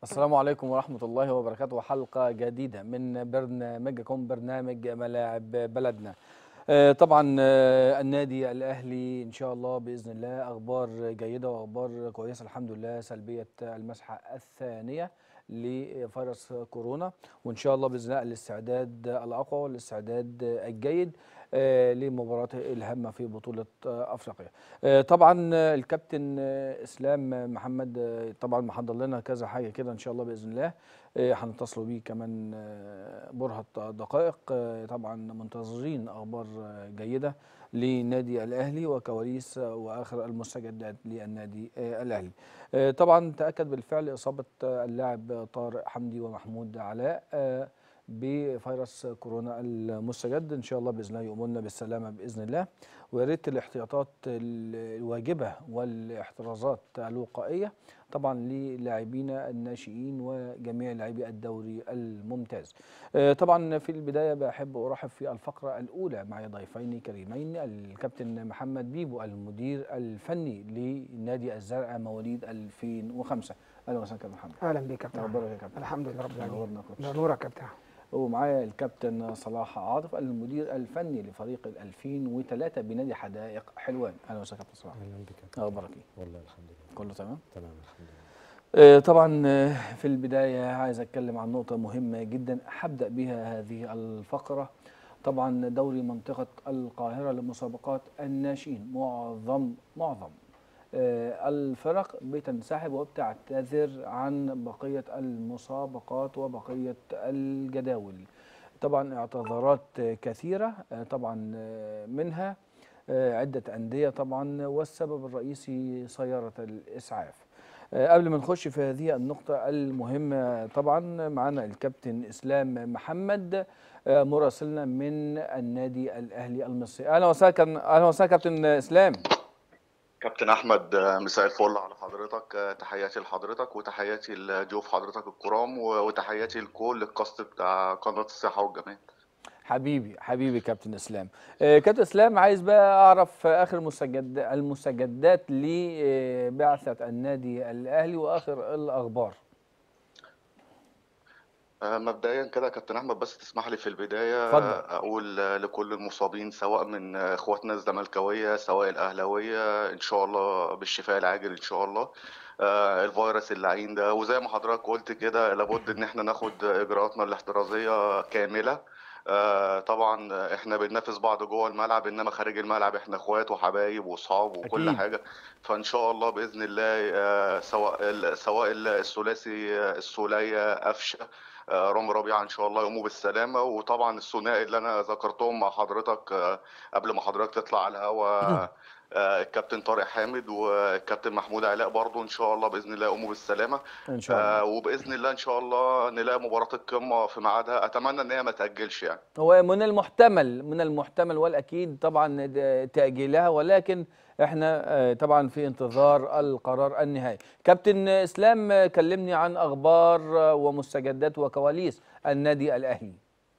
السلام عليكم ورحمة الله وبركاته حلقة جديدة من برنامجكم برنامج ملاعب بلدنا آه، طبعا آه، النادي الأهلي إن شاء الله بإذن الله أخبار جيدة وأخبار كويسة الحمد لله سلبية المسحة الثانية لفيروس كورونا وإن شاء الله بإذن الله الاستعداد الأقوى والاستعداد الجيد آه، لمباراة الهامة في بطولة آه، أفريقيا آه، طبعا آه، الكابتن آه، إسلام محمد آه، طبعا محضر لنا كذا حاجة كده إن شاء الله بإذن الله آه، هنتصلوا بيه كمان آه، برهة دقائق آه، طبعا منتظرين أخبار آه، جيدة لنادي الأهلي وكواليس آه، وآخر المستجدات للنادي آه، الأهلي آه، طبعا تأكد بالفعل إصابة آه، اللاعب طارق حمدي ومحمود علاء آه، بفيروس كورونا المستجد ان شاء الله باذن الله يؤمرنا بالسلامه باذن الله ويا ريت الاحتياطات ال- الواجبه والاحترازات الوقائيه طبعا للاعبينا الناشئين وجميع لاعبي الدوري الممتاز. آه، طبعا في البدايه بحب ارحب في الفقره الاولى معي ضيفين كريمين الكابتن محمد بيبو المدير الفني لنادي الزرقاء مواليد 2005 اهلا وسهلا كابتن محمد. اهلا بيك يا كابتن اخبارك يا كابتن؟ الحمد لله رب العالمين نورنا يا كوتش. ده نورك يا كابتن ومعايا الكابتن صلاح عاطف المدير الفني لفريق ال 2003 بنادي حدائق حلوان اهلا وسهلا كابتن صلاح اهلا بك يا كابتن. اخبارك ايه والله الحمد لله كله تمام تمام الحمد لله آه، طبعا آه، في البدايه عايز اتكلم عن نقطه مهمه جدا هبدا بها هذه الفقره طبعا دوري منطقه القاهره لمسابقات الناشئين معظم معظم آه، الفرق بتنسحب وبتعتذر عن بقيه المسابقات وبقيه الجداول طبعا اعتذارات آه، كثيره آه، طبعا آه، منها آه، عده انديه طبعا والسبب الرئيسي سياره الاسعاف آه، قبل ما نخش في هذه النقطة المهمة طبعا معنا الكابتن إسلام محمد آه، مراسلنا من النادي الأهلي المصري أهلا وسهلا كان- أهلا وسهلا كابتن إسلام كابتن احمد آه، مساء الفل على حضرتك آه، تحياتي لحضرتك وتحياتي لضيوف حضرتك الكرام و- وتحياتي لكل الكاست بتاع قناه الصحه والجمال حبيبي حبيبي كابتن إسلام آه، كابتن إسلام عايز بقى أعرف آخر المستجد المستجدات لبعثة النادي الأهلي وآخر الأخبار آه، مبدئيا كده يا كابتن احمد بس تسمح لي في البدايه اتفضل. آه، اقول آه، لكل المصابين سواء من آه، اخواتنا الزملكاويه سواء الاهلاويه ان شاء الله بالشفاء العاجل ان شاء الله آه، الفيروس اللعين ده وزي ما حضرتك قلت كده لابد ان احنا ناخد اجراءاتنا الاحترازيه كامله آه، طبعا احنا بننافس بعض جوه الملعب انما خارج الملعب احنا اخوات وحبايب واصحاب وكل أكيد. حاجه فان شاء الله باذن الله آه، سواء ال- سواء الثلاثي آه، السوليه قفشه آه، رامي ربيعه ان شاء الله يقوموا بالسلامه وطبعا الثنائي اللي انا ذكرتهم مع حضرتك آه، قبل ما حضرتك تطلع على الهوا آه، الكابتن طارق حامد والكابتن محمود علاء برضو ان شاء الله باذن الله يقوموا بالسلامه إن شاء الله آه، وباذن الله ان شاء الله نلاقي مباراه القمه في ميعادها اتمنى ان هي ما تاجلش يعني هو من المحتمل من المحتمل والاكيد طبعا د- تاجيلها ولكن احنا آه، طبعا في انتظار القرار النهائي كابتن اسلام آه، كلمني عن اخبار آه، ومستجدات وكواليس النادي الاهلي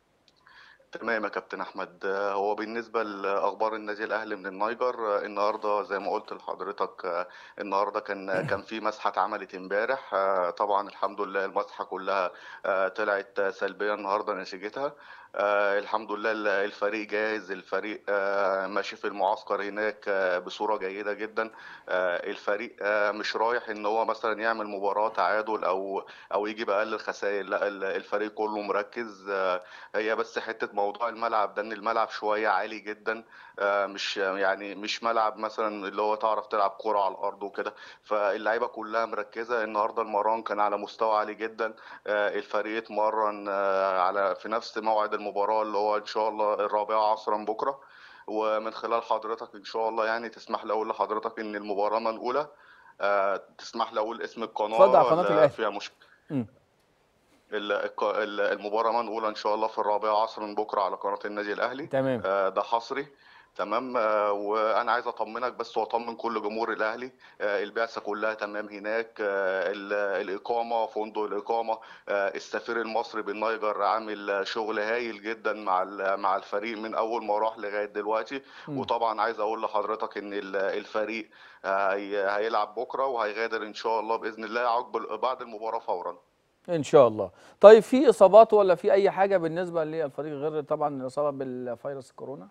تمام يا كابتن احمد آه، هو بالنسبه لاخبار النادي الاهلي من النيجر آه، النهارده زي ما قلت لحضرتك آه، النهارده كان كان في مسحه اتعملت امبارح آه، طبعا الحمد لله المسحه كلها آه، طلعت سلبيه النهارده نتيجتها آه، الحمد لله ال- الفريق جاهز الفريق آه، ماشي في المعسكر هناك آه، بصوره جيده جدا آه، الفريق آه، مش رايح ان هو مثلا يعمل مباراه تعادل او او يجي باقل الخسائر لا ال- الفريق كله مركز آه، هي بس حته موضوع الملعب ده ان الملعب شويه عالي جدا آه، مش يعني مش ملعب مثلا اللي هو تعرف تلعب كرة على الارض وكده فاللعيبه كلها مركزه النهارده المران كان على مستوى عالي جدا آه، الفريق اتمرن آه، على في نفس موعد المباراه اللي هو ان شاء الله الرابعه عصرا بكره ومن خلال حضرتك ان شاء الله يعني تسمح لي اقول لحضرتك ان المباراه منقوله آه، تسمح لي اقول اسم القناه اتفضل على قناة ولا الأهلي. فيها مشكله مم. ال- الق- ال- المباراة منقولة إن شاء الله في الرابعة عصرا بكرة على قناة النادي الأهلي تمام آه، ده حصري تمام آه، وأنا عايز أطمنك بس وأطمن كل جمهور الأهلي آه، البعثة كلها تمام هناك آه، ال- الإقامة فندق الإقامة آه، السفير المصري بالنيجر عامل شغل هايل جدا مع ال- مع الفريق من أول ما راح لغاية دلوقتي مم. وطبعا عايز أقول لحضرتك إن ال- الفريق آه، هي- هيلعب بكرة وهيغادر إن شاء الله بإذن الله عقب بعد المباراة فورا ان شاء الله طيب في اصابات ولا في اي حاجه بالنسبه للفريق غير طبعا الاصابه بالفيروس كورونا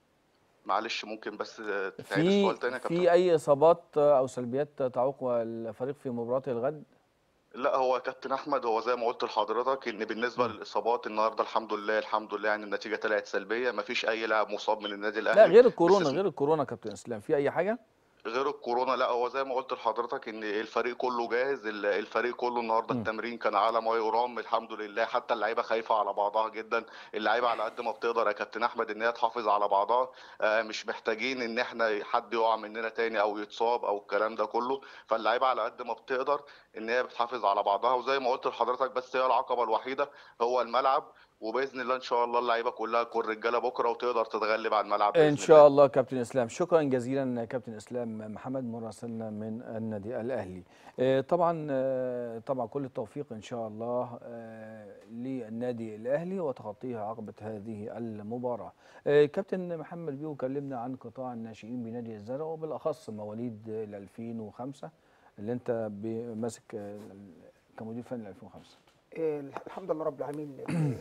معلش ممكن بس تعيد في السؤال تاني يا كابتن في اي اصابات او سلبيات تعوق الفريق في مباراه الغد لا هو يا كابتن احمد هو زي ما قلت لحضرتك ان بالنسبه مم. للاصابات النهارده الحمد لله الحمد لله يعني النتيجه طلعت سلبيه مفيش اي لاعب مصاب من النادي لا الاهلي غير الكورونا باستثناء غير الكورونا كابتن اسلام في اي حاجه غير الكورونا لا هو زي ما قلت لحضرتك ان الفريق كله جاهز ال- الفريق كله النهارده مم. التمرين كان على ما يرام الحمد لله حتى اللعيبه خايفه على بعضها جدا اللعيبه على قد ما بتقدر يا كابتن احمد ان هي تحافظ على بعضها آه، مش محتاجين ان احنا حد يقع مننا تاني او يتصاب او الكلام ده كله فاللعيبه على قد ما بتقدر ان هي بتحافظ على بعضها وزي ما قلت لحضرتك بس هي العقبه الوحيده هو الملعب وباذن الله ان شاء الله اللعيبه كلها تكون رجاله بكره وتقدر تتغلب على الملعب باذن ان الله شاء الله كابتن اسلام شكرا جزيلا كابتن اسلام محمد مراسلنا من النادي الاهلي آه، طبعا آه، طبعا كل التوفيق ان شاء الله آه، للنادي الاهلي وتخطيه عقبه هذه المباراه آه، كابتن محمد بيو كلمنا عن قطاع الناشئين بنادي الزرع وبالاخص مواليد ال 2005 اللي انت ب- ماسك آه، كمدير فني ل 2005 إيه، الحمد لله رب العالمين إيه،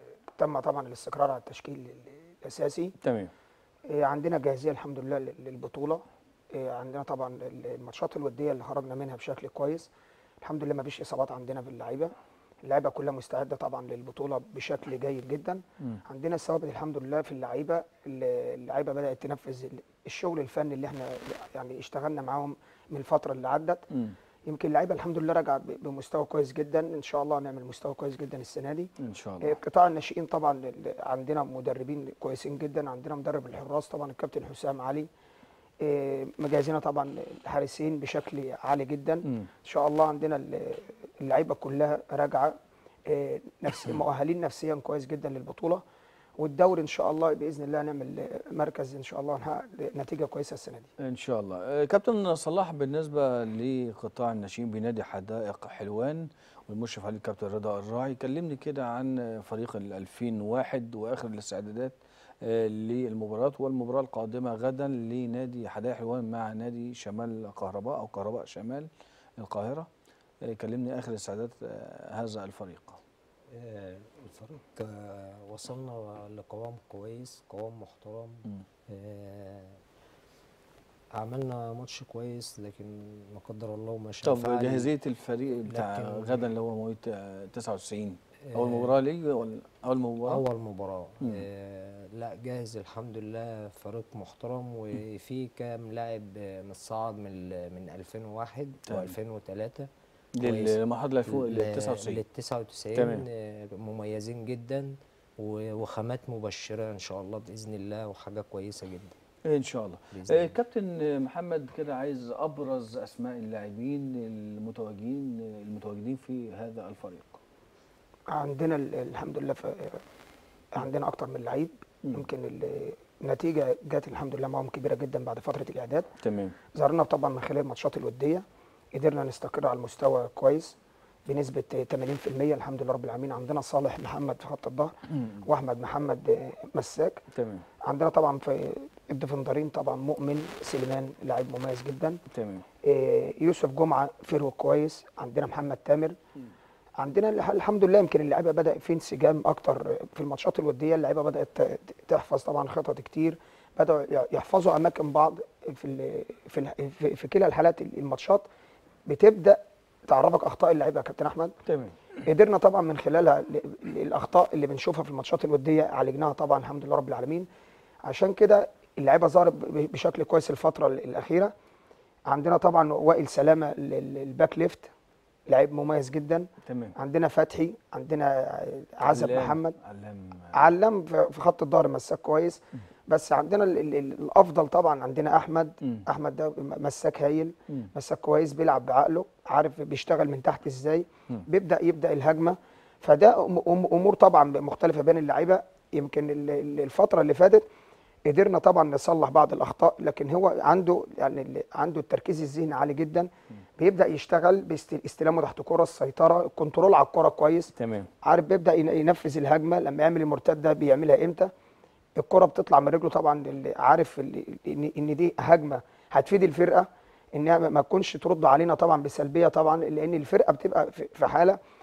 تم طبعا الاستقرار على التشكيل الاساسي تمام إيه، عندنا جاهزيه الحمد لله لل- للبطوله إيه، عندنا طبعا الماتشات الوديه اللي خرجنا منها بشكل كويس الحمد لله ما فيش اصابات عندنا في اللعيبه اللعيبه كلها مستعده طبعا للبطوله بشكل جيد جدا مم. عندنا الثوابت الحمد لله في اللعيبه اللعيبه بدات تنفذ الشغل الفني اللي احنا يعني اشتغلنا معاهم من الفتره اللي عدت مم. يمكن اللعيبه الحمد لله راجعه ب- بمستوى كويس جدا ان شاء الله نعمل مستوى كويس جدا السنه دي ان شاء آه، الله قطاع الناشئين طبعا ال- عندنا مدربين كويسين جدا عندنا مدرب الحراس طبعا الكابتن حسام علي آه، مجهزين طبعا الحارسين بشكل عالي جدا مم. ان شاء الله عندنا ال- اللعيبه كلها راجعه آه، نفس مؤهلين نفسيا كويس جدا للبطوله والدوري ان شاء الله باذن الله نعمل آه، مركز ان شاء الله نحقق نتيجه كويسه السنه دي ان شاء الله آه، كابتن صلاح بالنسبه لقطاع الناشئين بنادي حدائق حلوان والمشرف عليه الكابتن رضا الراعي كلمني كده عن فريق ال 2001 واخر الاستعدادات آه، للمباراه والمباراه القادمه غدا لنادي حدائق حلوان مع نادي شمال كهرباء او كهرباء شمال القاهره آه، كلمني اخر استعدادات آه، هذا الفريق آه، الفريق آه، وصلنا لقوام كويس قوام محترم مم. آه، عملنا ماتش كويس لكن لا قدر الله ما شاء طب فعل. جاهزيه الفريق بتاع لكن- غدا اللي هو مواليد آه، 99 آه، اول مباراه ليه ولا اول مباراه اول مباراه مم. آه لا جاهز الحمد لله فريق محترم وفي كام لاعب آه، متصاعد من ال- من 2001 تمام. و2003 كويس. للمرحله الفوق ال لل 99 لل 99 تمام. آه، مميزين جدا و- وخامات مبشره ان شاء الله باذن الله وحاجه كويسه جدا ان شاء الله باذن آه، الله كابتن محمد كده عايز ابرز اسماء اللاعبين المتواجدين المتواجدين في هذا الفريق عندنا ال- الحمد لله ف- عندنا اكتر من لعيب مم. يمكن ال- النتيجه جت الحمد لله معاهم كبيره جدا بعد فتره الاعداد تمام ظهرنا طبعا من خلال الماتشات الوديه قدرنا نستقر على المستوى كويس بنسبه 80% الحمد لله رب العالمين عندنا صالح محمد في خط الظهر واحمد محمد آه، مساك تمام عندنا طبعا في الديفندرين طبعا مؤمن سليمان لاعب مميز جدا تمام آه، يوسف جمعه فيرو كويس عندنا محمد تامر عندنا الح- الحمد لله يمكن اللعيبه بدا في انسجام اكتر في الماتشات الوديه اللعيبه بدات ت- تحفظ طبعا خطط كتير بداوا ي- يحفظوا اماكن بعض في ال- في ال- في, في كلا الحالات الماتشات بتبدا تعرفك اخطاء اللعيبه يا كابتن احمد تمام قدرنا طبعا من خلالها ل- ل- الاخطاء اللي بنشوفها في الماتشات الوديه عالجناها طبعا الحمد لله رب العالمين عشان كده اللعيبه ظهرت ب- بشكل كويس الفتره ال- الاخيره عندنا طبعا وائل سلامه ال- ال- الباك ليفت لعيب مميز جدا تمام عندنا فتحي عندنا عزب علام- محمد علام علم في في خط الظهر مساك كويس بس عندنا ال ال ال الافضل طبعا عندنا احمد مم. احمد ده مساك هايل مم. مساك كويس بيلعب بعقله عارف بيشتغل من تحت ازاي مم. بيبدا يبدا الهجمه فده أم- أم- امور طبعا مختلفه بين اللعيبه يمكن ال- ال- الفتره اللي فاتت قدرنا طبعا نصلح بعض الاخطاء لكن هو عنده يعني ال- عنده التركيز الذهني عالي جدا بيبدا يشتغل باستلامه تحت كره السيطره الكنترول على الكره كويس تمام عارف بيبدا ين- ينفذ الهجمه لما يعمل المرتده بيعملها امتى الكره بتطلع من رجله طبعا اللي عارف اللي- ان ان دي هجمه هتفيد الفرقه انها ما ما تكونش ترد علينا طبعا بسلبيه طبعا لان الفرقه بتبقى في في حاله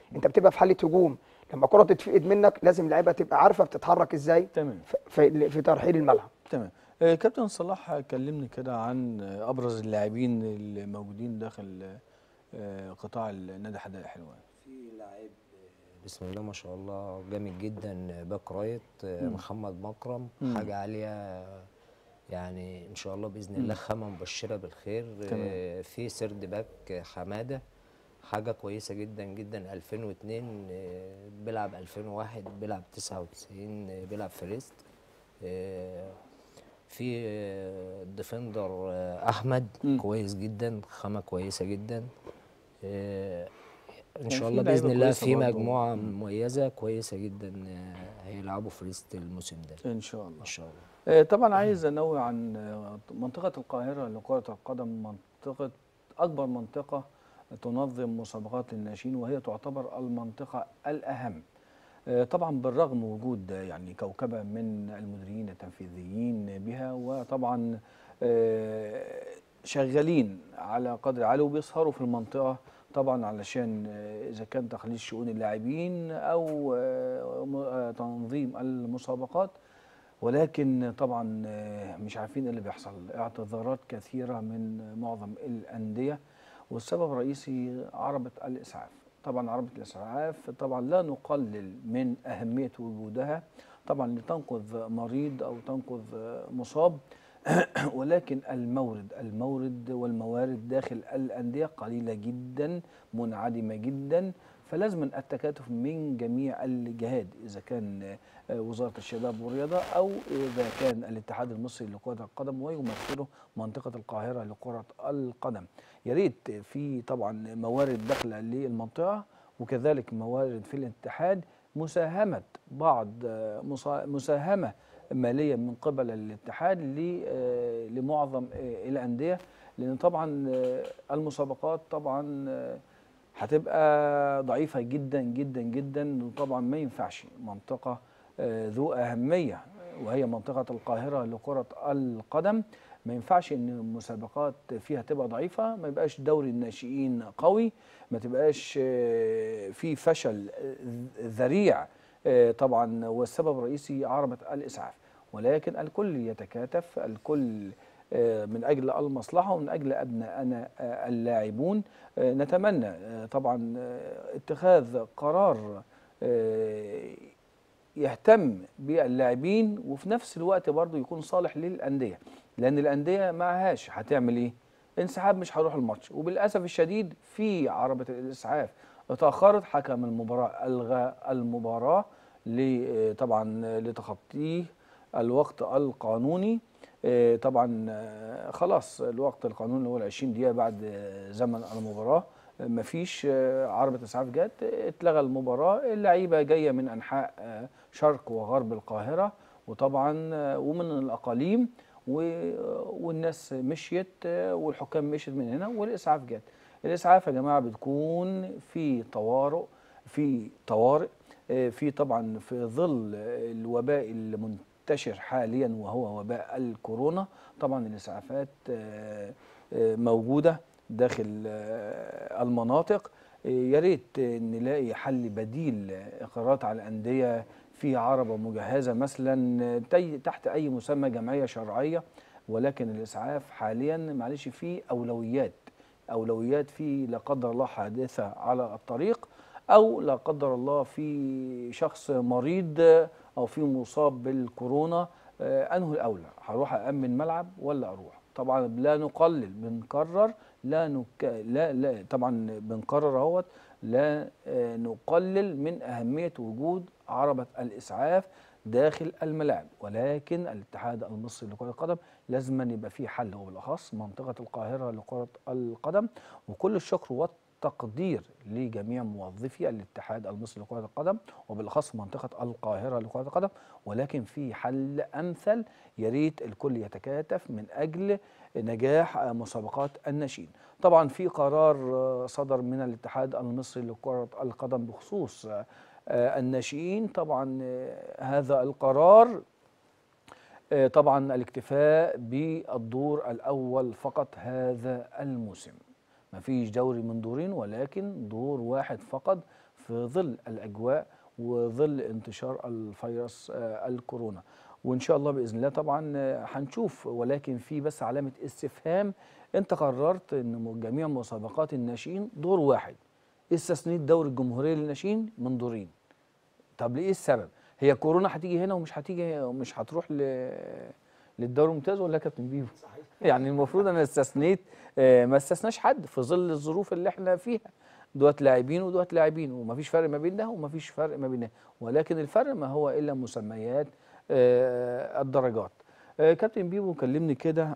انت بتبقى في حاله هجوم لما كره تتفقد منك لازم اللعيبه تبقى عارفه بتتحرك ازاي تمام في- في في ترحيل الملعب تمام آه، كابتن صلاح كلمني كده عن آه، ابرز اللاعبين الموجودين داخل آه، قطاع النادي حدائق حلوان في لاعب بسم الله ما شاء الله جامد جدا باك رايت آه، محمد مكرم مم. حاجه عاليه يعني ان شاء الله باذن الله خامه مبشره بالخير تمام. آه، في سرد باك حماده حاجه كويسه جدا جدا 2002 آه، بيلعب 2001 بيلعب 99 آه، بيلعب في ريست آه، في آه، الديفندر آه، احمد مم. كويس جدا خامه كويسه جدا آه، ان يعني شاء في الله لعيبة باذن الله كويسة في برضه. مجموعه مميزه كويسه جدا آه، هيلعبوا في ريست الموسم ده ان شاء الله ان شاء الله آه، طبعا عايز انوه عن آه، منطقه القاهره لكره القدم منطقه اكبر منطقه تنظم مسابقات للناشئين وهي تعتبر المنطقه الاهم آه، طبعا بالرغم وجود آه، يعني كوكبه من المديرين التنفيذيين بها وطبعا آه، شغالين على قدر عالي وبيسهروا في المنطقه طبعا علشان آه، اذا كان تخليص شؤون اللاعبين او آه، م- آه، تنظيم المسابقات ولكن طبعا آه، مش عارفين ايه اللي بيحصل اعتذارات كثيره من معظم الانديه والسبب الرئيسي عربه الاسعاف طبعا عربه الاسعاف طبعا لا نقلل من اهميه وجودها طبعا لتنقذ مريض او تنقذ آه، مصاب ولكن المورد المورد والموارد داخل الأندية قليلة جدا منعدمة جدا فلازم التكاتف من جميع الجهات إذا كان آه، وزارة الشباب والرياضة أو إذا كان الاتحاد المصري لكرة القدم ويمثله منطقة القاهرة لكرة القدم يا ريت في طبعا موارد داخلة للمنطقة وكذلك موارد في الاتحاد مساهمة بعض آه، مسا- مساهمة ماليه من قبل الاتحاد ل- آه، لمعظم آه، الانديه لان طبعا آه، المسابقات طبعا آه، هتبقى ضعيفه جدا جدا جدا وطبعا ما ينفعش منطقه آه، ذو اهميه وهي منطقه القاهره لكره القدم ما ينفعش ان المسابقات فيها تبقى ضعيفه ما يبقاش دوري الناشئين قوي ما تبقاش آه، في فشل آه، ذريع آه، طبعا والسبب الرئيسي عربة الإسعاف ولكن الكل يتكاتف الكل آه، من أجل المصلحة ومن أجل أبنائنا آه، اللاعبون آه، نتمنى آه، طبعا آه، اتخاذ قرار آه، يهتم باللاعبين وفي نفس الوقت برضه يكون صالح للأندية لأن الأندية معهاش هتعمل إيه؟ انسحاب مش هيروح الماتش وبالأسف الشديد في عربة الإسعاف اتأخرت حكم المباراة ألغى المباراة ل- طبعا لتخطيه الوقت القانوني آه، طبعا آه، خلاص الوقت القانوني اللي هو ال 20 دقيقة بعد آه، زمن المباراة آه، مفيش آه، عربة إسعاف جت آه، اتلغى المباراة اللعيبة جاية من أنحاء آه، شرق وغرب القاهرة وطبعا آه، ومن الأقاليم و- والناس مشيت آه، والحكام مشيت من هنا والإسعاف جت الإسعاف يا جماعة بتكون في طوارئ في طوارئ آه، في طبعا في ظل الوباء المنتشر حاليا وهو وباء الكورونا طبعا الإسعافات آه، آه، موجودة داخل آه، المناطق آه، يا ريت آه، نلاقي حل بديل آه، إقرارات على الأندية في عربة مجهزة مثلا آه، تي- تحت أي مسمى جمعية شرعية ولكن الإسعاف حاليا معلش فيه أولويات أولويات في لا قدر الله حادثة على الطريق أو لا قدر الله في شخص مريض أو في مصاب بالكورونا آه، أنه الأولى هروح أأمن ملعب ولا أروح طبعا لا نقلل بنكرر لا نك... لا لا طبعا بنكرر اهوت لا آه، نقلل من أهمية وجود عربة الإسعاف داخل الملاعب ولكن الاتحاد المصري لكرة القدم لازم أن يبقى فيه حل وبالأخص منطقة القاهرة لكرة القدم وكل الشكر والتقدير لجميع موظفي الاتحاد المصري لكرة القدم وبالأخص منطقة القاهرة لكرة القدم ولكن في حل أمثل يا ريت الكل يتكاتف من أجل نجاح آه، مسابقات الناشئين طبعا في قرار آه، صدر من الاتحاد المصري لكرة القدم بخصوص آه، آه، الناشئين طبعا آه، هذا القرار آه، طبعا الاكتفاء بالدور الأول فقط هذا الموسم مفيش دوري من دورين ولكن دور واحد فقط في في ظل الاجواء وظل انتشار الفيروس آه، الكورونا وان شاء الله باذن الله طبعا آه، هنشوف ولكن في بس علامه استفهام انت قررت ان م- جميع مسابقات الناشئين دور واحد استثنيت دوري الجمهوريه للناشئين من دورين طب ليه السبب هي كورونا هتيجي هنا ومش هتيجي ومش هتروح ل... للدوري الممتاز ولا يا كابتن بيبو صحيح يعني المفروض انا استثنيت آه، ما استثناش حد في ظل الظروف اللي احنا فيها دوت لاعبين ودوت لاعبين ومفيش فرق ما بين ده ومفيش فرق ما بين ده ولكن الفرق ما هو الا مسميات آه، الدرجات آه، كابتن بيبو كلمني كده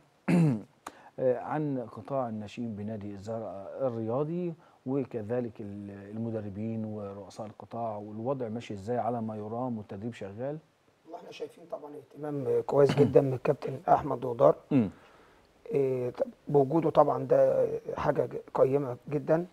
آه، عن قطاع الناشئين بنادي الزرع الرياضي وكذلك ال- المدربين ورؤساء القطاع والوضع ماشي ازاي على ما يرام والتدريب شغال والله احنا شايفين طبعا اهتمام كويس جدا من الكابتن احمد دودار امم إيه، ط- بوجوده طبعا ده حاجه ج- قيمه جدا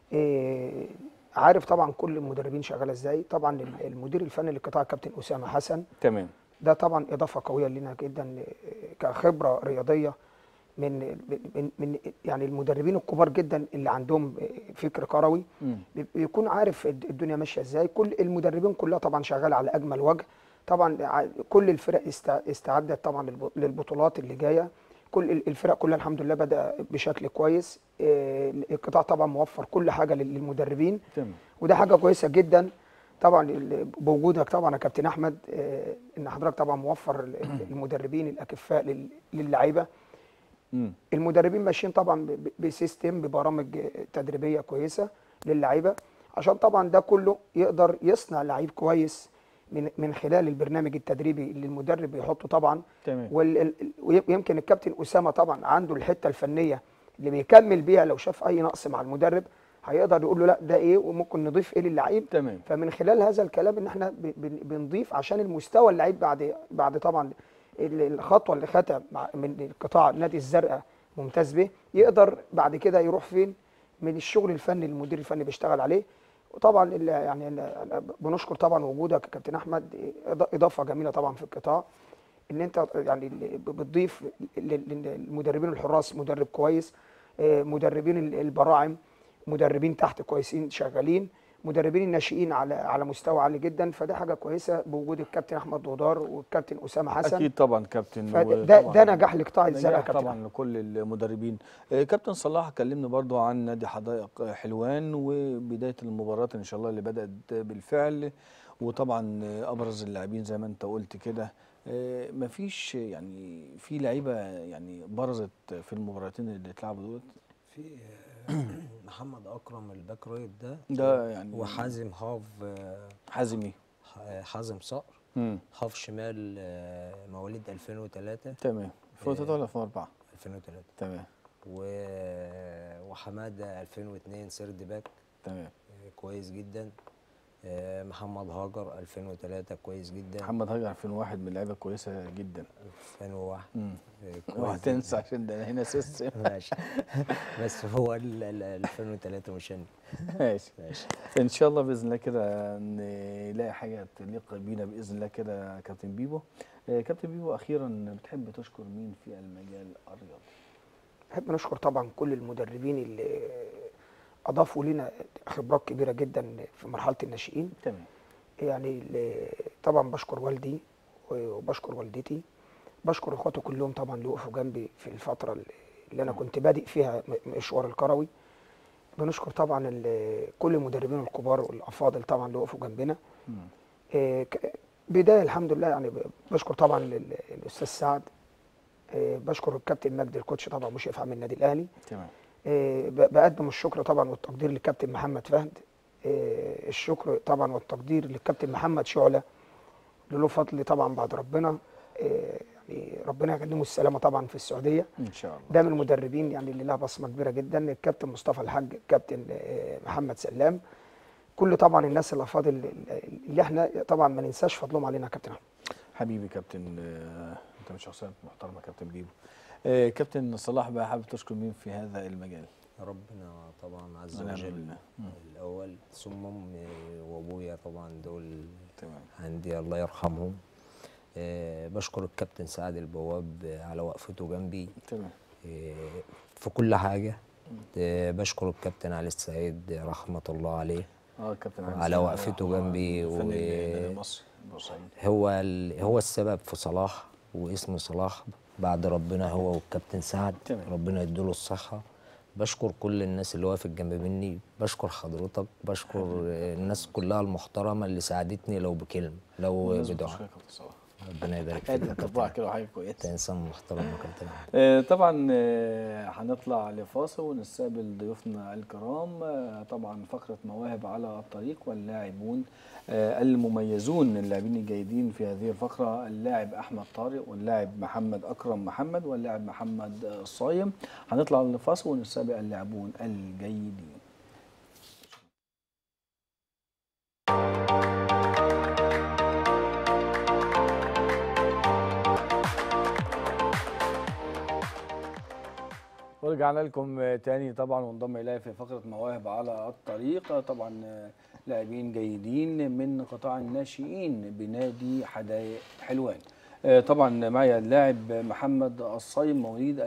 إيه، عارف طبعا كل المدربين شغاله ازاي طبعا ال- المدير الفني للقطاع الكابتن اسامه حسن تمام ده طبعا اضافه قويه لنا جدا إيه، كخبره رياضيه من من من يعني المدربين الكبار جدا اللي عندهم إيه، فكر كروي امم بي- بيكون عارف الد- الدنيا ماشيه ازاي كل المدربين كلها طبعا شغاله على اجمل وجه طبعا ع- كل الفرق است- استعدت طبعا للب- للبطولات اللي جايه كل ال- الفرق كلها الحمد لله بدا بشكل كويس إيه، القطاع طبعا موفر كل حاجه لل- للمدربين تمام وده حاجه كويسه جدا طبعا ال- بوجودك طبعا يا كابتن احمد آه، ان حضرتك طبعا موفر ال- المدربين الاكفاء لل- للعيبه امم المدربين ماشيين طبعا ب- ب- بسيستم ببرامج تدريبيه كويسه للعيبه عشان طبعا ده كله يقدر يصنع لعيب كويس من من خلال البرنامج التدريبي اللي المدرب بيحطه طبعا تمام وال- ال- ويمكن الكابتن اسامه طبعا عنده الحته الفنيه اللي بيكمل بيها لو شاف اي نقص مع المدرب هيقدر يقول له لا ده ايه وممكن نضيف ايه للعيب تمام فمن خلال هذا الكلام ان احنا ب- بن- بنضيف عشان المستوى اللعيب بعد بعد طبعا ال- الخطوه اللي خدها مع- من القطاع نادي الزرقاء ممتاز به يقدر بعد كده يروح فين من الشغل الفني اللي المدير الفني بيشتغل عليه وطبعا ال- يعني ال- بنشكر طبعا وجودك يا كابتن احمد إض- اضافه جميله طبعا في القطاع ان انت يعني ال- بتضيف لل- للمدربين الحراس مدرب كويس آه، مدربين ال- البراعم مدربين تحت كويسين شغالين مدربين الناشئين على على مستوى عالي جدا فده حاجه كويسه بوجود الكابتن احمد دودار والكابتن اسامه حسن اكيد طبعا كابتن فده وطبعاً ده نجاح لقطاع الزرقاء نجاح كابتن طبعا لكل المدربين آه، كابتن صلاح كلمنا برضو عن نادي حدائق حلوان وبدايه المباراه ان شاء الله اللي بدات بالفعل وطبعا آه، ابرز اللاعبين زي ما انت قلت كده آه، مفيش يعني في لعيبه يعني برزت في المباراتين اللي اتلعبوا دول في آه، محمد اكرم الباك رايت ده ده يعني وحازم هاف آه، حازمي ح- حازم صقر امم هاف شمال آه، مواليد 2003 تمام 2003 ولا 2004 2003 تمام و- وحماده 2002 سيرد باك تمام آه، كويس جدا آه، محمد هاجر 2003 كويس جدا محمد هاجر 2001 من لعيبه كويسه جدا 2001 امم آه، كويس اوعى جداً. تنسى عشان ده هنا سيستم ماشي بس هو ال- ال- 2003 مش أنا. ماشي ماشي ان شاء الله باذن الله كده نلاقي حاجه تليق بينا باذن الله كده يا كابتن بيبو آه، كابتن بيبو اخيرا بتحب تشكر مين في المجال الرياضي نحب نشكر طبعا كل المدربين اللي اضافوا لنا خبرات كبيره جدا في مرحله الناشئين تمام يعني ال- طبعا بشكر والدي وبشكر والدتي بشكر اخواتي كلهم طبعا اللي وقفوا جنبي في الفتره اللي- اللي انا كنت بادئ فيها م- مشوار الكروي بنشكر طبعا ال- كل المدربين الكبار والافاضل طبعا اللي وقفوا جنبنا مم. آه، ك- بدايه الحمد لله يعني ب- بشكر طبعا ال- الاستاذ سعد آه، بشكر الكابتن مجدي الكوتش طبعا مشرف عام النادي الاهلي تمام آه، ب- بقدم الشكر طبعا والتقدير للكابتن محمد فهد آه، الشكر طبعا والتقدير للكابتن محمد شعلة اللي له فضل طبعا بعد ربنا آه، يعني ربنا يقدمه السلامه طبعا في السعوديه ان شاء الله ده من المدربين يعني اللي لها بصمه كبيره جدا الكابتن مصطفى الحاج الكابتن آه، محمد سلام كل طبعا الناس الافاضل اللي احنا طبعا ما ننساش فضلهم علينا يا كابتن احمد حبيبي كابتن آه، انت من شخصيات محترمه كابتن بيبو آه، كابتن صلاح بقى حابب تشكر مين في هذا المجال ربنا طبعا عز ونعم وجل بالله. مم. الاول ثم امي وابويا طبعا دول تمام عندي الله يرحمهم آه، بشكر الكابتن سعد البواب على وقفته جنبي تمام آه، في كل حاجة آه، بشكر الكابتن علي السعيد رحمة الله عليه اه كابتن علي على سلام. وقفته جنبي فنان و- النادي المصري بورسعيد هو ال... هو السبب في صلاح واسم صلاح بعد ربنا هو والكابتن سعد تمام. ربنا يديله الصحة بشكر كل الناس اللي وقفت جنب مني بشكر حضرتك بشكر الناس كلها المحترمة اللي ساعدتني لو بكلمة لو لازم بدعاء تشكرك يا كابتن صلاح ربنا يبارك فيك ادي يا طباع كابتن كده وحاجه انت كويسه انسان محترم يا كابتن آه، طبعا آه، هنطلع لفاصل ونستقبل ضيوفنا الكرام آه، طبعا فقرة مواهب على الطريق واللاعبون آه، المميزون اللاعبين الجيدين في هذه الفقرة اللاعب أحمد طارق واللاعب محمد أكرم محمد واللاعب محمد آه، الصايم هنطلع لفاصل ونستقبل اللاعبون الجيدين ورجعنا لكم تاني طبعا وانضم الي في فقره مواهب على الطريق طبعا لاعبين جيدين من قطاع الناشئين بنادي حدائق حلوان آه، طبعا معي اللاعب محمد الصايم مواليد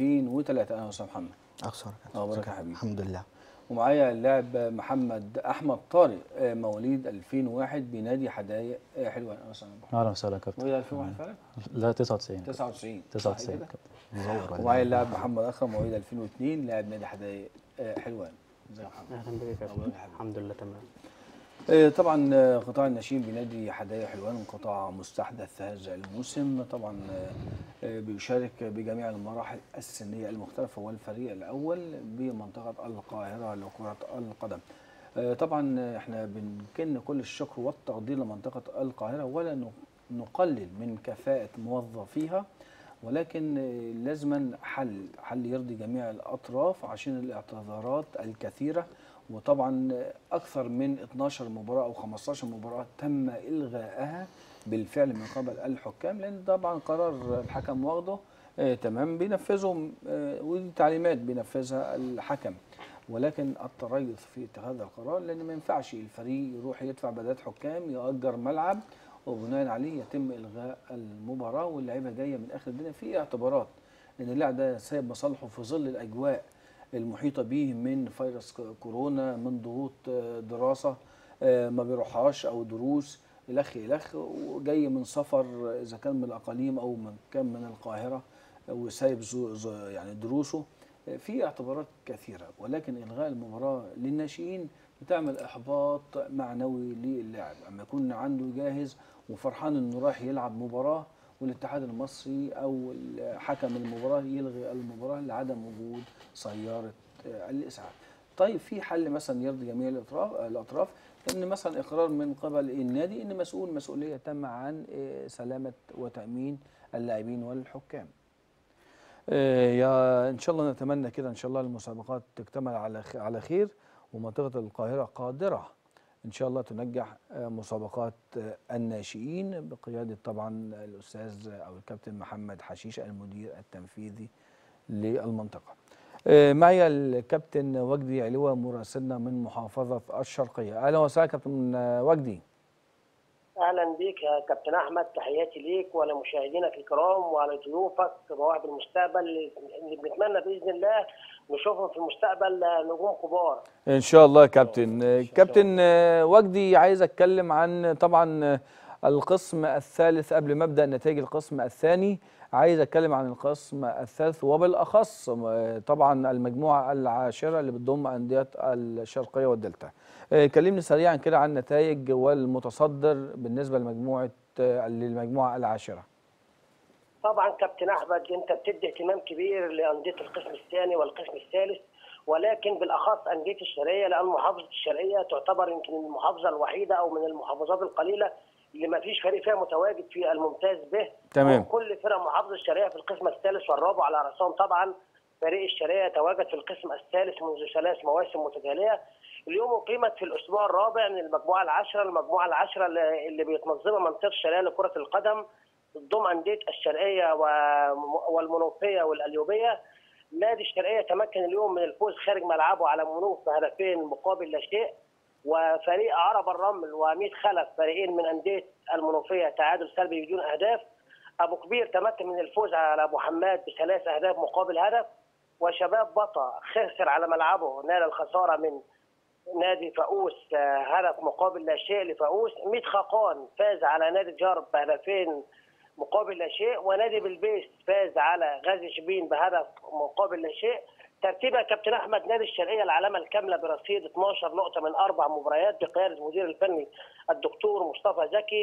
2003 اهلا وسهلا محمد اخسر اه بركة يا حبيبي. الحمد لله ومعايا اللاعب محمد احمد طارق آه، مواليد 2001 بنادي حدائق آه، حلوان اهلا وسهلا محمد. اهلا وسهلا يا كابتن مواليد 2001 فعلا لا 99 99 صح 99 كده؟ كابتن مزور ولا ومعايا إيه؟ اللاعب محمد اكرم مواليد 2002 لاعب نادي حدائق آه، حلوان ازيك يا محمد اهلا بك يا الله كابتن يحفظك. الحمد لله تمام آه، طبعا آه، قطاع الناشئين بنادي حدائق حلوان قطاع مستحدث هذا الموسم طبعا آه، آه، بيشارك بجميع المراحل السنيه المختلفه والفريق الاول بمنطقه القاهره لكره القدم. آه، طبعا آه، احنا بنكن كل الشكر والتقدير لمنطقه القاهره ولا ن- نقلل من كفاءه موظفيها ولكن آه، لازما حل حل يرضي جميع الاطراف عشان الاعتذارات الكثيره وطبعا اكثر من 12 مباراه او 15 مباراه تم الغائها بالفعل من قبل الحكام لان طبعا قرار الحكم واخده آه تمام بينفذه آه ودي تعليمات بينفذها الحكم ولكن التريث في اتخاذ القرار لان ما ينفعش الفريق يروح يدفع بدلات حكام يأجر ملعب وبناء عليه يتم الغاء المباراه واللعيبه جايه من اخر الدنيا في اعتبارات ان اللاعب ده سايب مصالحه في ظل الاجواء المحيطه به من فيروس ك- كورونا من ضغوط آه، دراسه آه، ما بيروحهاش او دروس الخ الخ وجاي من سفر آه، اذا كان من الاقاليم او من كان من القاهره آه، وسايب زو- زو- يعني دروسه آه، في اعتبارات كثيره ولكن الغاء المباراه للناشئين بتعمل احباط معنوي للاعب اما يكون عنده جاهز وفرحان انه رايح يلعب مباراه والاتحاد المصري او حكم المباراه يلغي المباراه لعدم وجود سياره آه، الاسعاف. طيب في حل مثلا يرضي جميع الاطراف الاطراف ان مثلا اقرار من قبل النادي ان مسؤول مسؤوليه تامه عن آه، سلامه وتامين اللاعبين والحكام. آه، يا ان شاء الله نتمنى كده ان شاء الله المسابقات تكتمل على خ- على خير ومنطقه القاهره قادره ان شاء الله تنجح آه، مسابقات آه، الناشئين بقياده طبعا الاستاذ او الكابتن محمد حشيش المدير التنفيذي للمنطقه. آه، معي الكابتن وجدي علوة مراسلنا من محافظه الشرقيه. اهلا وسهلا كابتن آه، وجدي. اهلا بك يا كابتن احمد تحياتي ليك ولمشاهدينك الكرام ولضيوفك مواهب المستقبل اللي بنتمنى باذن الله نشوفهم في المستقبل نجوم كبار ان شاء الله يا كابتن آه، كابتن آه، وجدي عايز اتكلم عن طبعا آه، القسم الثالث قبل ما ابدا نتائج القسم الثاني عايز اتكلم عن القسم الثالث وبالاخص آه، طبعا المجموعه العاشره اللي بتضم انديه الشرقيه والدلتا آه، كلمني سريعا كده عن النتائج والمتصدر بالنسبه لمجموعه آه، للمجموعه العاشره طبعا كابتن احمد انت بتدي اهتمام كبير لانديه القسم الثاني والقسم الثالث ولكن بالاخص انديه الشرقيه لان محافظه الشرقيه تعتبر يمكن المحافظه الوحيده او من المحافظات القليله اللي ما فيش فريق فيها متواجد في الممتاز به تمام. كل فرق محافظه الشرقيه في القسم الثالث والرابع على راسهم طبعا فريق الشرقيه تواجد في القسم الثالث منذ ثلاث مواسم متتاليه اليوم اقيمت في الاسبوع الرابع من المجموعه العاشره المجموعه العاشره اللي اللي بيتنظمها منطقه الشرقيه لكره القدم ضم انديه الشرقيه و- والمنوفيه والاليوبيه نادي الشرقيه تمكن اليوم من الفوز خارج ملعبه على منوف بهدفين مقابل لا شيء وفريق عرب الرمل وميت خلف فريقين من انديه المنوفيه تعادل سلبي بدون اهداف ابو كبير تمكن من الفوز على ابو حماد بثلاث اهداف مقابل هدف وشباب بطا خسر على ملعبه نال الخساره من نادي فاقوس آه، هدف مقابل لا شيء لفاقوس ميت خاقان فاز على نادي جرب بهدفين مقابل لا شيء ونادي بلبيس فاز على غازي شبين بهدف مقابل لا شيء ترتيبها يا كابتن احمد نادي الشرقيه العلامه الكامله برصيد 12 نقطه من اربع مباريات بقياده المدير الفني الدكتور مصطفى زكي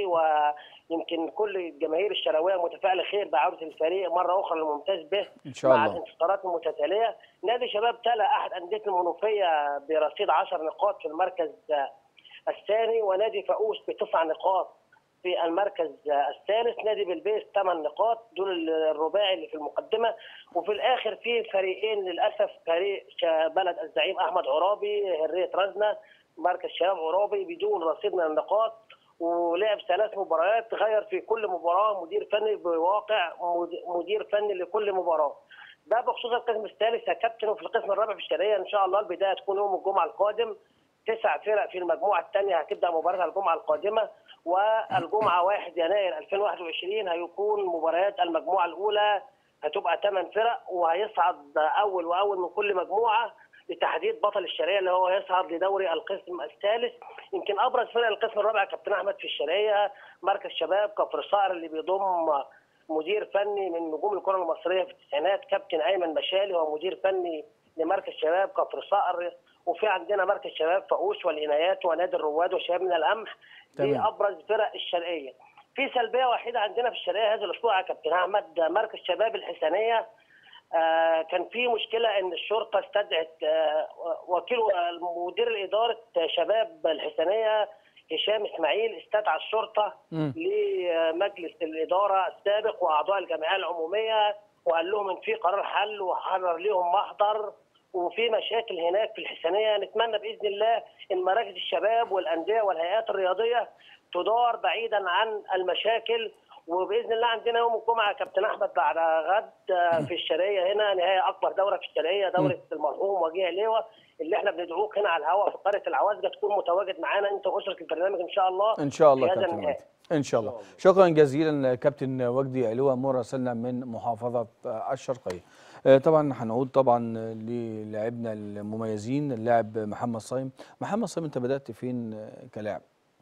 ويمكن كل الجماهير الشراويه متفائله خير بعوده الفريق مره اخرى للممتاز به إن شاء مع الله. الانتصارات المتتاليه نادي شباب تلا احد انديه المنوفيه برصيد 10 نقاط في المركز آه، الثاني ونادي فاقوس بتسع نقاط في المركز آه، الثالث نادي بلبيس ثمان نقاط دول الرباعي اللي في المقدمه وفي الاخر في فريقين للاسف فريق شا- بلد الزعيم احمد عرابي هريه رزنه مركز شباب عرابي بدون رصيد من النقاط ولعب ثلاث مباريات غير في كل مباراه مدير فني بواقع مد- مدير فني لكل مباراه ده بخصوص القسم الثالث يا كابتن وفي القسم الرابع في الشرقيه ان شاء الله البدايه تكون يوم الجمعه القادم تسع فرق في المجموعه الثانيه هتبدا مباراه الجمعه القادمه والجمعه 1 يناير 2021 هيكون مباريات المجموعه الاولى هتبقى ثمان فرق وهيصعد اول واول من كل مجموعه لتحديد بطل الشرقيه اللي هو يصعد لدوري القسم الثالث يمكن ابرز فرق القسم الرابع يا كابتن احمد في الشرقيه مركز شباب كفر صقر اللي بيضم مدير فني من نجوم الكره المصريه في التسعينات كابتن ايمن مشالي هو مدير فني لمركز شباب كفر صقر وفي عندنا مركز شباب فاقوس والعنايات ونادي الرواد وشباب من القمح دي تمام. ابرز فرق الشرقيه في سلبيه وحيده عندنا في الشرقيه هذا الاسبوع يا كابتن احمد مركز شباب الحسنيه آه، كان في مشكله ان الشرطه استدعت آه، وكيل مدير الاداره شباب الحسنيه هشام اسماعيل استدعى الشرطه مم. لمجلس الاداره السابق واعضاء الجمعيه العموميه وقال لهم ان في قرار حل وحرر لهم محضر وفي مشاكل هناك في الحسنيه نتمنى باذن الله ان مراكز الشباب والانديه والهيئات الرياضيه تدار بعيدا عن المشاكل وباذن الله عندنا يوم الجمعه يا كابتن احمد بعد غد آه، في الشرقيه هنا نهايه اكبر دوره في الشرقيه دوره المرحوم وجيه لواء اللي احنا بندعوك هنا على الهواء في قريه العوازجه تكون متواجد معانا انت واسره البرنامج ان شاء الله ان شاء الله في هذا كابتن النهائي. وجدي ان شاء الله شكرا جزيلا كابتن وجدي علوة مراسلنا من محافظه آه، الشرقيه آه، طبعا هنعود طبعا للاعبنا المميزين اللاعب محمد صايم محمد صايم انت بدات فين آه، كلاعب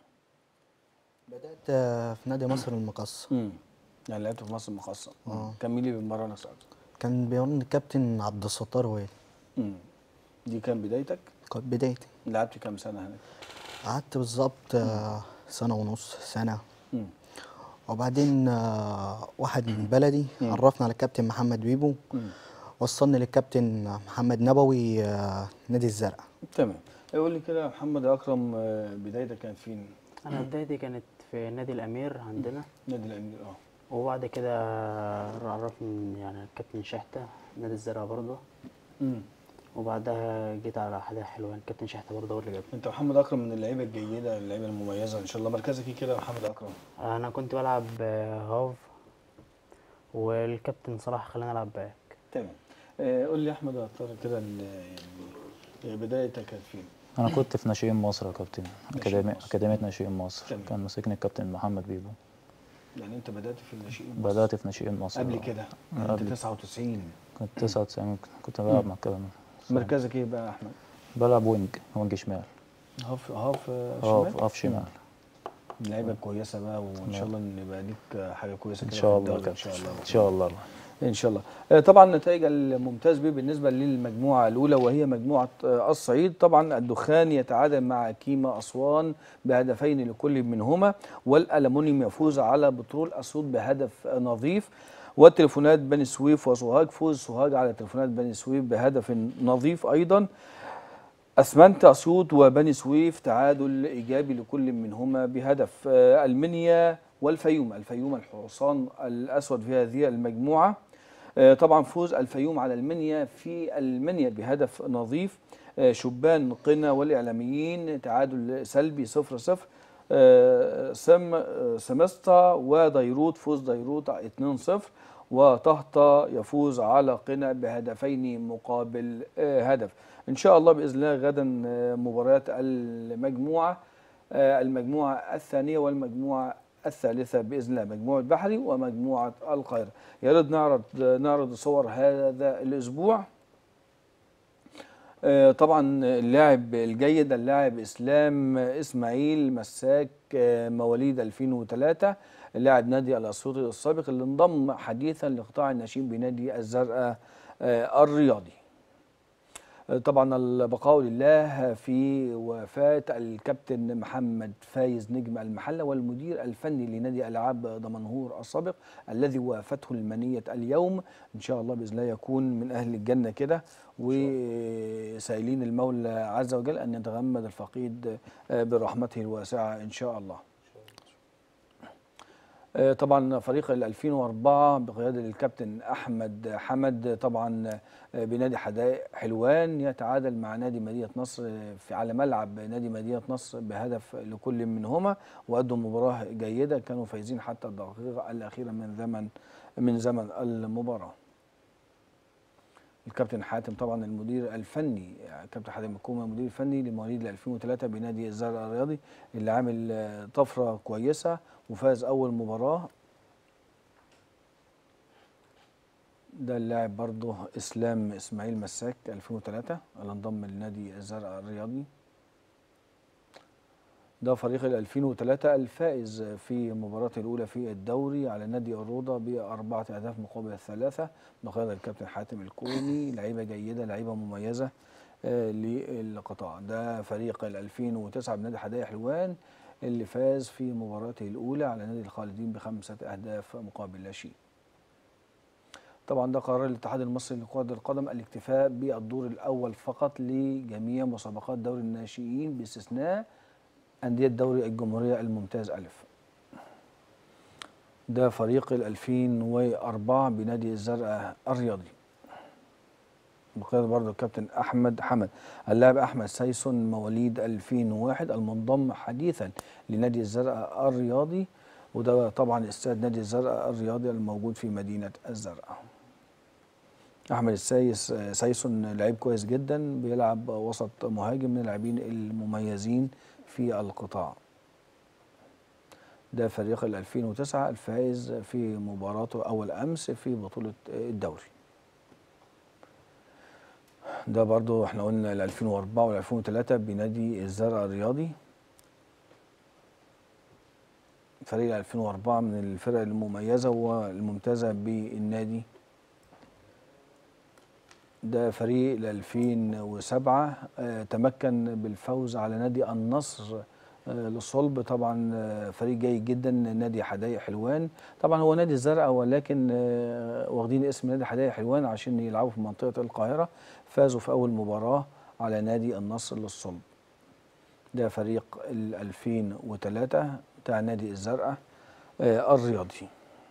بدأت آه، في نادي مصر المقص امم يعني لعبت في مصر المخصصه آه. كان مين اللي بيمرنك ساعتها كان بيمرني الكابتن عبد الستار وائل امم دي كان بدايتك كانت بدايتي لعبت كام سنه هناك قعدت بالظبط آه، سنة ونص سنة امم وبعدين آه، واحد من بلدي عرفنا على الكابتن محمد بيبو مم. وصلني للكابتن محمد نبوي آه، نادي الزرقاء تمام قول لي كده يا محمد يا اكرم آه، بدايتك كانت فين انا بدايتي كانت في نادي الامير عندنا نادي الامير اه وبعد كده عرفني يعني الكابتن شحته نادي الزرقاء برضه امم وبعدها جيت على حدا حلوان كابتن شحته برضه هو اللي جابني انت محمد اكرم من اللعيبه الجيده اللعيبه المميزه ان شاء الله مركزك ايه كده يا محمد اكرم انا كنت بلعب آه، هاف والكابتن صلاح خلاني العب باك تمام آه قول لي يا احمد يا ترى كده ال- يعني بدايتك كانت فين انا كنت في ناشئين مصر يا كابتن اكاديميه مصر. اكاديميه ناشئين مصر تمام. كان ماسكني الكابتن محمد بيبو يعني انت بدات في الناشئين مصر بدات في ناشئين مصر قبل آه. كده يعني انت قبل. 99 كنت 99 كنت بلعب مع الكلام مركزك ايه بقى يا احمد بلعب وينج وينج شمال هاف هاف آه، هاف شمال هاف شمال لعيبه كويسه بقى وان شاء الله ان يبقى ليك حاجه كويسه ان كده شاء في الله الدوري يا ان شاء كابتن الله ان شاء الله ان شاء الله آه، طبعا النتائج الممتاز به بالنسبه للمجموعه الاولى وهي مجموعه آه، الصعيد طبعا الدخان يتعادل مع كيما اسوان بهدفين لكل منهما والالومنيوم يفوز على بترول اسيوط بهدف آه، نظيف والتليفونات بني سويف وسوهاج فوز سوهاج على تليفونات بني سويف بهدف نظيف ايضا اسمنت اسيوط وبني سويف تعادل ايجابي لكل منهما بهدف آه، المنيا والفيوم الفيوم الحصان الاسود في هذه المجموعه آه، طبعا فوز الفيوم على المنيا في المنيا بهدف نظيف آه، شبان قنا والاعلاميين تعادل سلبي 0 0 سم آه، سمسطة وديروت فوز ديروت 2 0 وطهطا يفوز على قنا بهدفين مقابل آه، هدف ان شاء الله باذن الله غدا آه، مباريات المجموعه آه، المجموعه الثانيه والمجموعه الثالثه باذن الله مجموعه بحري ومجموعه القاهره يا ريت نعرض نعرض صور هذا الاسبوع آه، طبعا اللاعب الجيد اللاعب اسلام اسماعيل مساك آه، مواليد 2003 لاعب نادي الاسيوطي السابق اللي انضم حديثا لقطاع الناشئين بنادي الزرقاء آه، الرياضي آه، طبعا البقاء لله في وفاة الكابتن محمد فايز نجم المحلة والمدير الفني لنادي ألعاب دمنهور السابق الذي وافته المنية اليوم إن شاء الله بإذن الله يكون من أهل الجنة كده وسائلين المولى عز وجل أن يتغمد الفقيد آه، برحمته الواسعة إن شاء الله آه، طبعا فريق ال 2004 بقياده الكابتن احمد حمد طبعا آه، بنادي حدائق حلوان يتعادل مع نادي مدينه نصر في على ملعب نادي مدينه نصر بهدف لكل منهما وادوا مباراه جيده كانوا فايزين حتى الدقيقه الاخيره من زمن من زمن المباراه. الكابتن حاتم طبعا المدير الفني يعني كابتن حاتم الكومه المدير الفني لمواليد ال 2003 بنادي الزرقاء الرياضي اللي عامل آه، طفره كويسه وفاز اول مباراه ده اللاعب برضه اسلام اسماعيل مساك 2003 اللي انضم لنادي الزرقاء الرياضي ده فريق ال 2003 الفائز في مباراته الأولى في الدوري على نادي الروضة بأربعة أهداف مقابل ثلاثة بقيادة الكابتن حاتم الكوني لعيبة جيدة لعيبة مميزة آه، للقطاع ده فريق ال 2009 بنادي حدائق حلوان اللي فاز في مباراته الأولى على نادي الخالدين بخمسة أهداف مقابل لا شيء طبعا ده قرار الاتحاد المصري لكرة القدم الاكتفاء بالدور الأول فقط لجميع مسابقات دوري الناشئين باستثناء أندية دوري الجمهورية الممتاز ألف ده فريق ال 2004 بنادي الزرقاء الرياضي بقيادة برضه الكابتن أحمد حمد اللاعب أحمد سيسون مواليد 2001 المنضم حديثا لنادي الزرقاء الرياضي وده طبعا استاد نادي الزرقاء الرياضي الموجود في مدينة الزرقاء احمد السايس سايسون لعيب كويس جدا بيلعب وسط مهاجم من اللاعبين المميزين في القطاع ده فريق ال 2009 الفائز في مباراته اول امس في بطوله الدوري ده برضو احنا قلنا ال 2004 وال 2003 بنادي الزرقاء الرياضي فريق 2004 من الفرق المميزه والممتازه بالنادي ده فريق ال 2007 آه، تمكن بالفوز على نادي النصر آه، للصلب طبعا آه، فريق جيد جدا نادي حدائق حلوان طبعا هو نادي الزرقاء ولكن آه، واخدين اسم نادي حدائق حلوان عشان يلعبوا في منطقه القاهره فازوا في اول مباراه على نادي النصر للصلب ده فريق ال 2003 بتاع نادي الزرقاء آه، الرياضي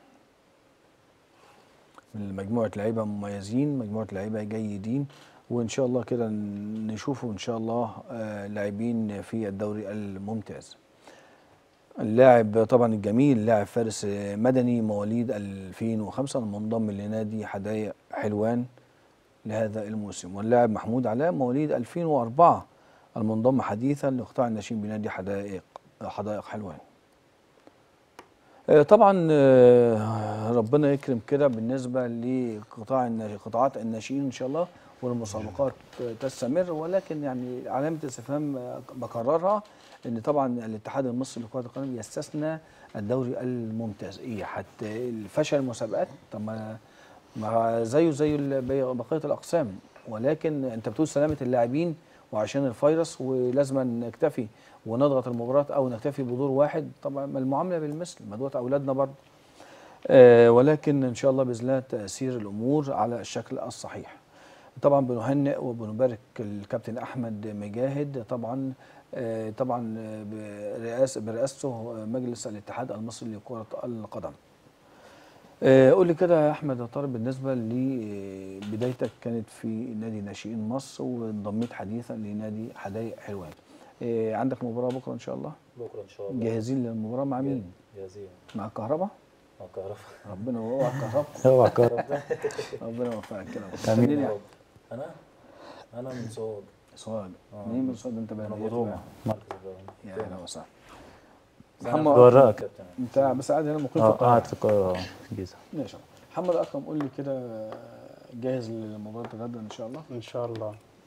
من مجموعة لعيبة مميزين مجموعة لعيبة جيدين وإن شاء الله كده نشوفه إن شاء الله آه، لاعبين في الدوري الممتاز اللاعب طبعا الجميل لاعب فارس آه، مدني مواليد 2005 المنضم لنادي حدائق حلوان لهذا الموسم واللاعب محمود علاء مواليد 2004 المنضم حديثا لقطاع الناشئين بنادي حدائق حدائق حلوان آه، طبعا آه، ربنا يكرم كده بالنسبه لقطاع الناشئ قطاعات الناشئين ان شاء الله والمسابقات آه، تستمر ولكن يعني علامه استفهام آه، بكررها ان طبعا الاتحاد المصري لكره القدم يستثنى الدوري الممتاز ايه حتى فشل المسابقات طب ما ما زيه زي ال- بي- بقيه الاقسام ولكن انت بتقول سلامه اللاعبين وعشان الفيروس ولازم نكتفي ونضغط المباراه او نكتفي بدور واحد طبعا ما المعامله بالمثل ما دوت اولادنا برضه آه ولكن ان شاء الله باذن الله تاثير الامور على الشكل الصحيح طبعا بنهنئ وبنبارك الكابتن احمد مجاهد طبعا آه طبعا آه، برئاسه برئاسته مجلس الاتحاد المصري لكره القدم آه، قول لي كده يا احمد يا طارق بالنسبه لبدايتك كانت في نادي ناشئين مصر وانضميت حديثا لنادي حدائق حلوان آه، عندك مباراه بكره ان شاء الله بكره ان شاء الله جاهزين للمباراه مع مين جاهزين مع الكهرباء مع الكهرباء ربنا يوقع الكهرباء اوعى الكهرباء ربنا يوفقك كده آمين. خليني انا انا من صوت سؤال آه. منين من سؤال انت بقى انا بضومه مركز إبراهيم. يا اهلا وسهلا أنا محمد بوراك كابتن انت بس قاعد هنا مقيم في اه القاهره قاعد في القاهره آه، في الجيزه ماشي محمد اكرم قول لي كده جاهز لمباراه غدا ان شاء الله ان شاء الله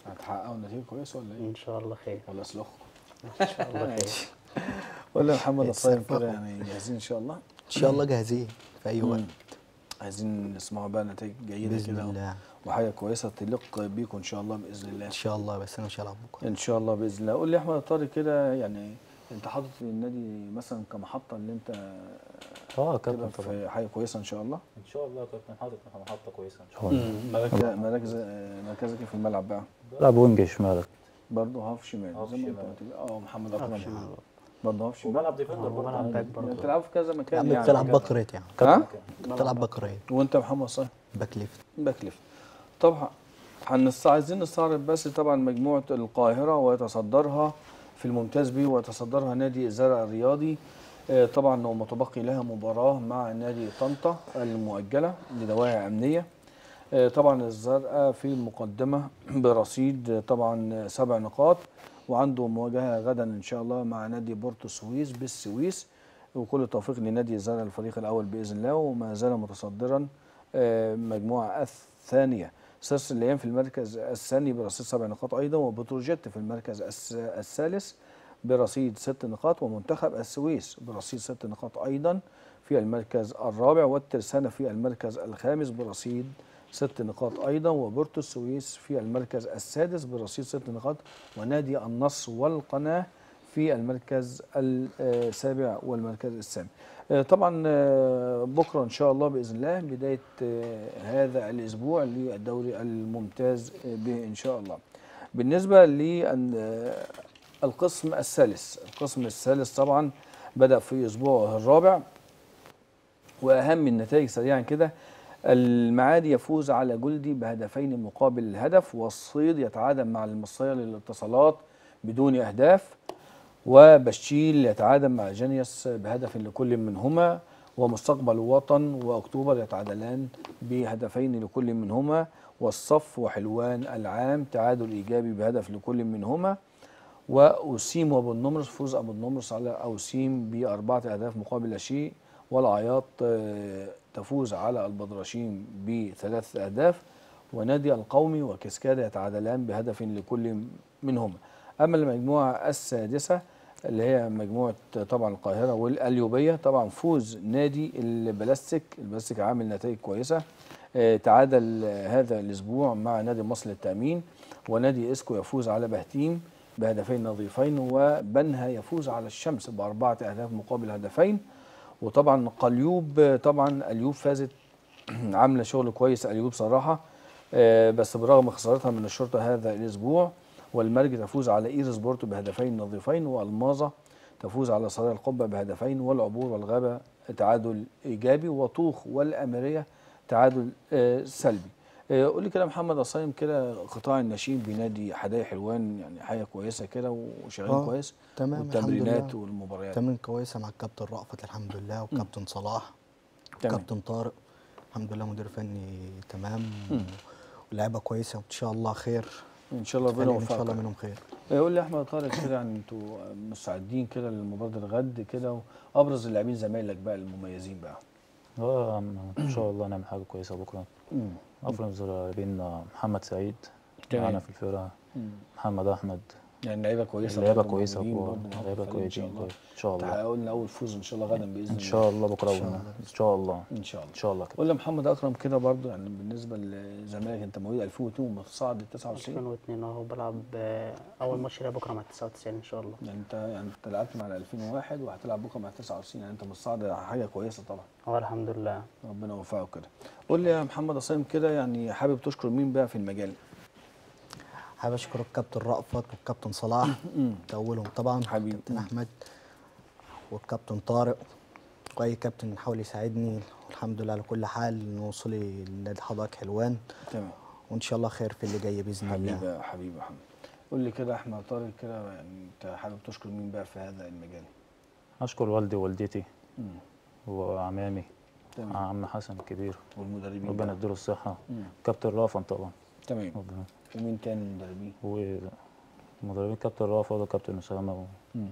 هتحققوا نتيجه كويسه ولا ايه ان شاء الله خير ولا اسلخوا ان شاء الله خير ولا محمد الصايم يتصرفوا. كده يعني جاهزين ان شاء الله ان شاء الله جاهزين في اي وقت عايزين نسمعوا بقى نتائج جيده باذن كده الله وحاجه كويسه تليق بيكم ان شاء الله باذن الله ان شاء الله بس انا مش هلعب بكره ان شاء الله باذن الله قول لي يا احمد طارق كده يعني انت حاطط النادي مثلا كمحطه اللي انت اه كده كابتن طبعا في حاجه كويسه ان شاء الله ان شاء الله كابتن حاطط محطه كويسه ان شاء الله مراكز مراكز مركزك إيه في الملعب بقى بلعب وينج شمال برضه هاف شمال هاف زي ما انت شمال. قلت لي. اه محمد اكرم شمال. برضه هاف شمال وبلعب ديفندر آه، برضه وبلعب عادي. باك برضه. يعني بتلعب في كذا يا مكان عم يعني بتلعب باك رايت يعني ها بتلعب باك رايت وانت محمد صايم باك ليفت باك ليفت طبعا هنست- عايزين نستعرض بس طبعا مجموعه القاهره ويتصدرها في الممتاز بي ويتصدرها نادي الزرع الرياضي آه، طبعا ومتبقي لها مباراه مع نادي طنطا المؤجله لدواعي امنيه آه، طبعا الزرقاء في المقدمه برصيد آه، طبعا سبع نقاط وعنده مواجهه غدا ان شاء الله مع نادي بورتو السويس بالسويس وكل التوفيق لنادي الزرقاء الفريق الاول باذن الله وما زال متصدرا آه، مجموعه الثانيه سيرس الايام في المركز الثاني برصيد سبع نقاط ايضا وبتروجيت في المركز الس- الثالث برصيد ست نقاط ومنتخب السويس برصيد ست نقاط ايضا في المركز الرابع والترسانة في المركز الخامس برصيد ست نقاط ايضا وبورتو السويس في المركز السادس برصيد ست نقاط ونادي النصر والقناه في المركز السابع والمركز الثامن آه، طبعا آه، بكره ان شاء الله باذن الله بدايه آه، هذا الاسبوع للدوري الممتاز آه، به ان شاء الله بالنسبه للقسم الثالث القسم الثالث طبعا بدا في اسبوعه الرابع واهم النتائج سريعا كده المعادي يفوز على جلدي بهدفين مقابل الهدف والصيد يتعادل مع المصريه للاتصالات بدون اهداف وبشيل يتعادل مع جانيوس بهدف لكل منهما ومستقبل وطن واكتوبر يتعادلان بهدفين لكل منهما والصف وحلوان العام تعادل ايجابي بهدف لكل منهما وأسيم وأبو النمرس فوز أبو النمرس على أوسيم بأربعة أهداف مقابل لا شيء والعياط آه، تفوز على البدرشين بثلاث أهداف ونادي القومي وكسكادة يتعادلان بهدف لكل منهما أما المجموعة السادسة اللي هي مجموعة طبعا القاهرة والأليوبية طبعا فوز نادي البلاستيك البلاستيك عامل نتائج كويسة آه، تعادل آه، هذا الأسبوع مع نادي مصر للتأمين ونادي إسكو يفوز على بهتيم بهدفين نظيفين وبنها يفوز على الشمس بأربعة أهداف مقابل هدفين وطبعا قليوب آه، طبعا أليوب فازت عاملة شغل كويس أليوب صراحة آه، بس برغم خسارتها من الشرطة هذا الأسبوع والمرج تفوز على إيرس بورتو بهدفين نظيفين والماظة تفوز على صراع القبة بهدفين والعبور والغابة تعادل إيجابي وطوخ والأميرية تعادل آه، سلبي آه، قول لي كده محمد عصايم كده قطاع الناشئين بنادي حدائق حلوان يعني حاجه كويسه كده وشغالين آه، كويس تمام الحمد والتمرينات لله والمباريات تمرين كويسه مع الكابتن رأفت الحمد لله وكابتن صلاح تمام. وكابتن طارق الحمد لله مدير فني تمام مم. ولعيبه كويسه وان شاء الله خير ان شاء الله ربنا خلينا ان شاء الله يوفقك منهم خير آه، قول لي يا احمد طارق كده يعني انتوا مستعدين كده لمباراه الغد كده وابرز اللاعبين زمايلك بقى المميزين بقى اه يا عم ان شاء الله نعمل حاجه كويسه بكره مم. افرز لاعبين محمد سعيد تمام. معانا في الفرقه مم. محمد احمد يعني لعيبه كويسه لعيبه برضه كويسه موجودين كوره برضه معاكم لعيبه في الفريق ان شاء كويسين الله كويس ان شاء الله تحققوا لنا اول فوز ان شاء الله غدا باذن ان الله شاء الله بكره إن شاء قلنا. الله. ان شاء الله ان شاء الله ان شاء الله كده قول لي محمد اكرم كده برضه يعني بالنسبه لزمالك انت مواليد 2002 ومتصاعد ل 99 2002 اهو بلعب آه، اول ماتش ليا بكره مع 99 ان شاء الله يعني انت يعني انت لعبت مع ال 2001 وهتلعب بكره مع 99 يعني انت متصاعد حاجه كويسه طبعا اه الحمد لله ربنا يوفقك كده قول لي يا محمد عصام كده يعني حابب تشكر مين بقى في المجال حابب اشكر الكابتن رأفت والكابتن صلاح اولهم طبعا حبيبي. الكابتن احمد والكابتن طارق واي كابتن حاول يساعدني الحمد لله على كل حال نوصلي لنادي حضرتك حلوان تمام وان شاء الله خير في اللي جاي باذن حبيبي الله يا حبيبي يا محمد قول لي كده احمد طارق كده يعني انت حابب تشكر مين بقى في هذا المجال اشكر والدي ووالدتي مم. وعمامي تمام عم حسن الكبير والمدربين ربنا بقى. يديله الصحه مم. كابتن رافن طبعا تمام ربنا ومين تاني المدربين ومدربين كابتن رافع وكابتن اسامه و- مم.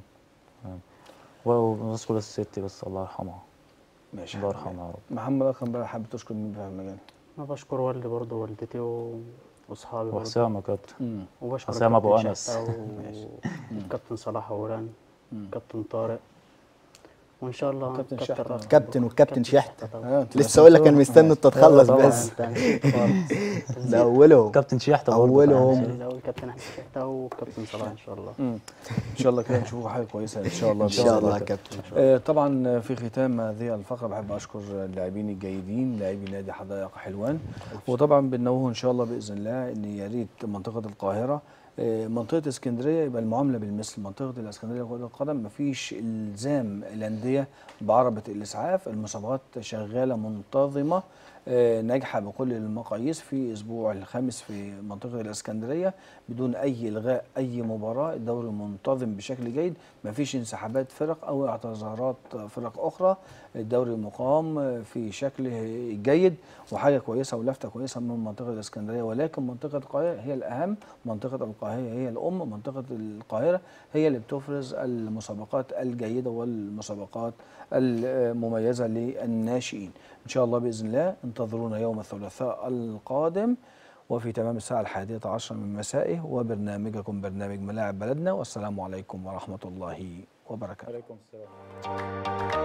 وبذكر بس ستي بس الله يرحمها ماشي الله حبيبي. يرحمها يا رب محمد اكرم بقى حابب تشكر مين بقى في المجال انا بشكر والدي برضه والدتي و... واصحابي برضه وحسام يا كابتن مم. وبشكر حسام أبو الكابتن أنس. شحتة و- والكابتن صلاح وران كابتن طارق وان شاء الله كابتن شحتة. رافع. كابتن والكابتن شحتة. طبعا. آه، أنت لسه اقول لك انا مستني انت تخلص طبعا بس تاني. ده اولهم كابتن شيحته برضه اولهم الاول كابتن احمد شحتة وكابتن صلاح ان شاء الله مم. ان شاء الله كده نشوف حاجه كويسه ان شاء الله ان شاء الله يا كابتن آه، طبعا في ختام هذه الفقره بحب اشكر اللاعبين الجيدين لاعبي نادي حدائق حلوان وطبعا بنوه ان شاء الله باذن الله ان يا ريت منطقه القاهره آه، منطقه اسكندريه يبقى المعامله بالمثل منطقه الاسكندريه لكره القدم مفيش الزام الانديه بعربه الاسعاف المسابقات شغاله منتظمه آه، ناجحه بكل المقاييس في اسبوع الخامس في منطقه الاسكندريه بدون اي الغاء اي مباراه الدوري منتظم بشكل جيد مفيش انسحابات فرق او اعتذارات فرق اخرى الدوري مقام في شكل جيد وحاجه كويسه ولفته كويسه من منطقه الاسكندريه ولكن منطقه القاهره هي الاهم منطقه القاهره هي الام منطقه القاهره هي اللي بتفرز المسابقات الجيده والمسابقات المميزه للناشئين ان شاء الله باذن الله انتظرونا يوم الثلاثاء القادم وفي تمام الساعة الحادية عشر من مسائه وبرنامجكم برنامج ملاعب بلدنا والسلام عليكم ورحمة الله وبركاته عليكم السلام